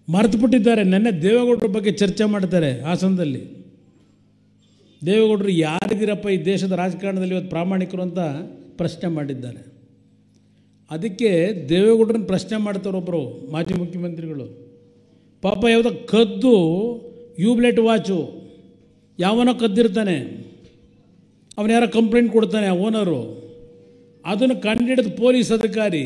ಮರೆತು ಬಿಟ್ಟಿದ್ದಾರೆ ನೆನ್ನೆ ದೇವೇಗೌಡರ ಬಗ್ಗೆ ಚರ್ಚೆ ಮಾಡ್ತಾರೆ ಹಾಸನದಲ್ಲಿ ದೇವೇಗೌಡರು ಯಾರಿದ್ದೀರಪ್ಪ ಈ ದೇಶದ ರಾಜಕಾರಣದಲ್ಲಿ ಇವತ್ತು ಪ್ರಾಮಾಣಿಕರು ಅಂತ ಪ್ರಶ್ನೆ ಮಾಡಿದ್ದಾರೆ ಅದಕ್ಕೆ ದೇವೇಗೌಡರನ್ನ ಪ್ರಶ್ನೆ ಮಾಡ್ತಾರೊಬ್ಬರು ಮಾಜಿ ಮುಖ್ಯಮಂತ್ರಿಗಳು ಪಾಪ ಯಾವುದೋ ಕದ್ದು ಯೂಬ್ಲೆಟ್ ವಾಚು ಯಾವನೋ ಕದ್ದಿರ್ತಾನೆ ಅವನ ಯಾರೋ ಕಂಪ್ಲೇಂಟ್ ಕೊಡ್ತಾನೆ ಆ ಓನರು ಅದನ್ನು ಕಂಡಿಡಿದ ಪೊಲೀಸ್ ಅಧಿಕಾರಿ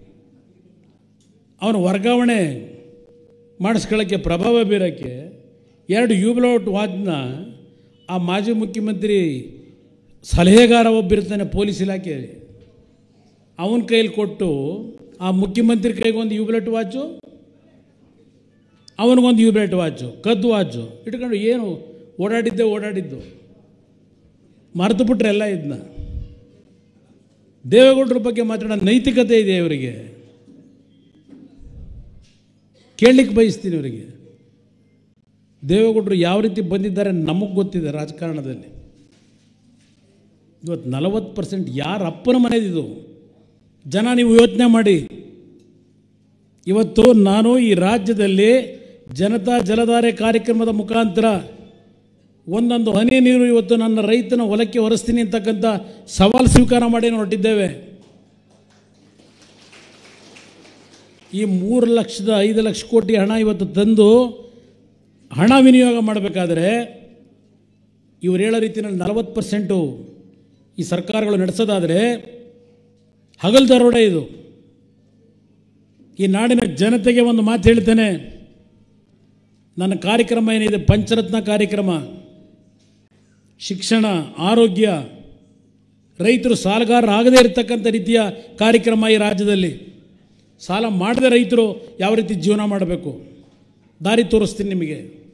ಅವನ ವರ್ಗಾವಣೆ ಮಾಡಿಸ್ಕೊಳ್ಳೋಕ್ಕೆ ಪ್ರಭಾವ ಬೀರೋಕ್ಕೆ ಎರಡು ಯೂಬ್ಲೌಟ್ ವಾಚ್ನ ಆ ಮಾಜಿ ಮುಖ್ಯಮಂತ್ರಿ ಸಲಹೆಗಾರ ಒಬ್ಬಿರ್ತಾನೆ ಪೊಲೀಸ್ ಇಲಾಖೆಯಲ್ಲಿ ಅವನ ಕೈಯಲ್ಲಿ ಕೊಟ್ಟು ಆ ಮುಖ್ಯಮಂತ್ರಿ ಕೈಗೊಂದು ಯೂಬ್ಲೆಟ್ ವಾಚು ಅವನಿಗೊಂದು ಯೂಬ್ಲೆಟ್ ವಾಚು ಕದ್ದು ವಾಚು ಇಟ್ಕೊಂಡು ಏನು ಓಡಾಡಿದ್ದೆ ಓಡಾಡಿದ್ದು ಮರೆತು ಬಿಟ್ರೆ ಎಲ್ಲ ಇದನ್ನ ದೇವೇಗೌಡರ ಬಗ್ಗೆ ಮಾತಾಡೋ ನೈತಿಕತೆ ಇದೆ ಇವರಿಗೆ ಕೇಳಲಿಕ್ಕೆ ಬಯಸ್ತೀನಿ ಇವರಿಗೆ ದೇವೇಗೌಡರು ಯಾವ ರೀತಿ ಬಂದಿದ್ದಾರೆ ನಮಗೆ ಗೊತ್ತಿದೆ ರಾಜಕಾರಣದಲ್ಲಿ ಇವತ್ತು ನಲವತ್ತು ಪರ್ಸೆಂಟ್ ಯಾರ ಅಪ್ಪನ ಮನೆದಿದು ಜನ ನೀವು ಯೋಚನೆ ಮಾಡಿ ಇವತ್ತು ನಾನು ಈ ರಾಜ್ಯದಲ್ಲಿ ಜನತಾ ಜಲಧಾರೆ ಕಾರ್ಯಕ್ರಮದ ಮುಖಾಂತರ ಒಂದೊಂದು ಹನಿ ನೀರು ಇವತ್ತು ನನ್ನ ರೈತನ ಹೊಲಕ್ಕೆ ಹೊರಿಸ್ತೀನಿ ಅಂತಕ್ಕಂಥ ಸವಾಲು ಸ್ವೀಕಾರ ಮಾಡಿ ಹೊರಟಿದ್ದೇವೆ ಈ ಮೂರು ಲಕ್ಷದ ಐದು ಲಕ್ಷ ಕೋಟಿ ಹಣ ಇವತ್ತು ತಂದು ಹಣ ವಿನಿಯೋಗ ಮಾಡಬೇಕಾದ್ರೆ ಇವ್ರು ಹೇಳೋ ರೀತಿಯಲ್ಲಿ ನಲವತ್ತು ಪರ್ಸೆಂಟು ಈ ಸರ್ಕಾರಗಳು ನಡೆಸೋದಾದರೆ ಹಗಲು ದರೋಡೆ ಇದು ಈ ನಾಡಿನ ಜನತೆಗೆ ಒಂದು ಮಾತು ಹೇಳ್ತೇನೆ ನನ್ನ ಕಾರ್ಯಕ್ರಮ ಏನಿದೆ ಪಂಚರತ್ನ ಕಾರ್ಯಕ್ರಮ ಶಿಕ್ಷಣ ಆರೋಗ್ಯ ರೈತರು ಸಾಲಗಾರರಾಗದೇ ಇರತಕ್ಕಂಥ ರೀತಿಯ ಕಾರ್ಯಕ್ರಮ ಈ ರಾಜ್ಯದಲ್ಲಿ ಸಾಲ ಮಾಡದೆ ರೈತರು ಯಾವ ರೀತಿ ಜೀವನ ಮಾಡಬೇಕು ದಾರಿ ತೋರಿಸ್ತೀನಿ ನಿಮಗೆ